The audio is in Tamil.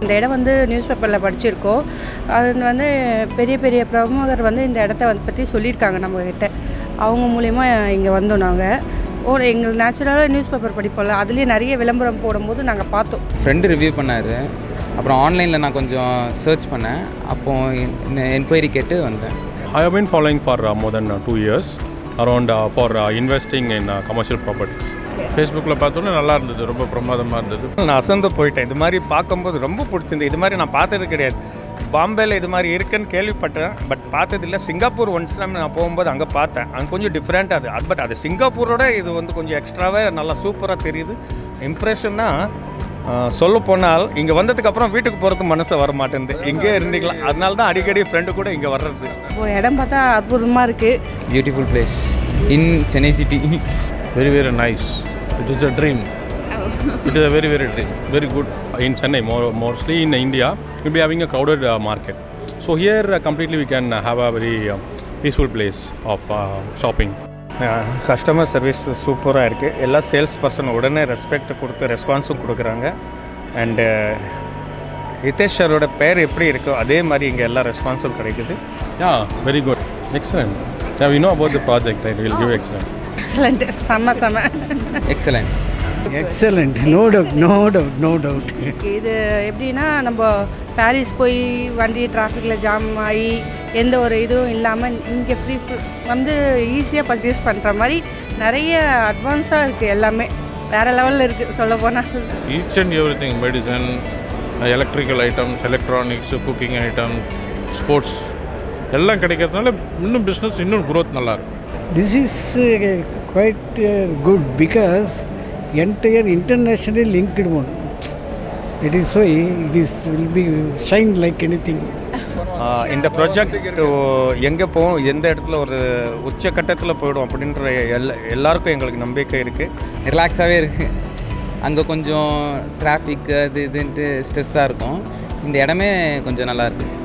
இந்த இடம் வந்து நியூஸ் பேப்பரில் படிச்சிருக்கோம் அது வந்து பெரிய பெரிய பிரமுகர் வந்து இந்த இடத்த வந்து பற்றி சொல்லியிருக்காங்க நம்மக்கிட்ட அவங்க மூலயமா இங்கே வந்தோம் நாங்கள் ஓ எங்களுக்கு நேச்சுரலாக நியூஸ் பேப்பர் படிப்போம்ல அதுலேயே நிறைய விளம்பரம் போடும்போது நாங்கள் பார்த்தோம் ஃப்ரெண்டு ரிவ்யூ பண்ணார் அப்புறம் ஆன்லைனில் நான் கொஞ்சம் சர்ச் பண்ணேன் அப்போ என்கொயரி கேட்டு வந்தேன் I have been following for uh, more than uh, two years around uh, for uh, investing in uh, commercial properties. ஃபேஸ்புக்கில் பார்த்தோன்னே நல்லா இருந்தது ரொம்ப பிரமாதமாக இருந்தது நான் அசந்து போயிட்டேன் இது மாதிரி பார்க்கும்போது ரொம்ப பிடிச்சிருந்து இது மாதிரி நான் பார்த்தது கிடையாது பாம்பேல இது மாதிரி இருக்குன்னு கேள்விப்பட்டேன் பட் பார்த்ததில்ல சிங்கப்பூர் ஒன்ஸ் டைம் நான் போகும்போது அங்கே பார்த்தேன் அங்கே கொஞ்சம் டிஃப்ரெண்ட்டாக அது அது பட் அது சிங்கப்பூரோட இது வந்து கொஞ்சம் எக்ஸ்ட்ராவே நல்லா சூப்பராக தெரியுது இம்ப்ரெஷன்னா சொல்ல போனால் இங்கே வந்ததுக்கு அப்புறம் வீட்டுக்கு போகிறதுக்கு மனசு வர மாட்டேங்குது இங்கே இருந்தீங்களா அதனால தான் அடிக்கடி ஃப்ரெண்டு கூட இங்கே வர்றது இப்போ இடம் பார்த்தா அற்புதமாக இருக்குது beautiful place in Chennai city very very nice it is a dream it is a very very dream very good In Chennai, more, mostly in India, we'll be having a crowded uh, market. So here, uh, completely, we can uh, have a very uh, peaceful place of uh, shopping. Customer service சூப்பராக இருக்குது எல்லா சேல்ஸ் பர்சன் உடனே ரெஸ்பெக்ட் கொடுத்து ரெஸ்பான்ஸும் கொடுக்குறாங்க அண்டு ஹிதேஷ் சாரோட பேர் எப்படி இருக்கோ அதே மாதிரி இங்கே எல்லா ரெஸ்பான்ஸும் கிடைக்குது Yeah, very good. Excellent. Yeah, we know about the project, right? We'll give you excellent. Excellent செம்ம செம்ம excellent Excellent, no doubt, no doubt, no doubt. இது எப்படின்னா நம்ம பாரிஸ் போய் வண்டி டிராஃபிக்கில் ஜாம் ஆகி எந்த ஒரு இதுவும் இல்லாமல் இங்கே ஃப்ரீ வந்து ஈஸியாக பர்ச்சேஸ் பண்ணுற மாதிரி நிறைய அட்வான்ஸாக இருக்குது எல்லாமே வேறு லெவலில் இருக்குது சொல்ல போனால் each and everything medicine electrical items electronics cooking items sports எல்லாம் கிடைக்கிறதுனால இன்னும் பிஸ்னஸ் இன்னும் growth நல்லா இருக்கும் This is uh, quite uh, good because entire internationally linked one. That is why it is will be shine like anything. ஆஹ் இந்த ப்ராஜெக்ட் எங்கே போகும் எந்த இடத்துல ஒரு உச்சக்கட்டத்தில் போயிடும் அப்படின்ற எல்லா எல்லாருக்கும் எங்களுக்கு நம்பிக்கை இருக்குது ரிலாக்ஸாகவே இருக்குது அங்கே கொஞ்சம் டிராஃபிக் அது இதுன்ட்டு ஸ்ட்ரெஸ்ஸாக இருக்கும் இந்த இடமே கொஞ்சம் நல்லா இருக்குது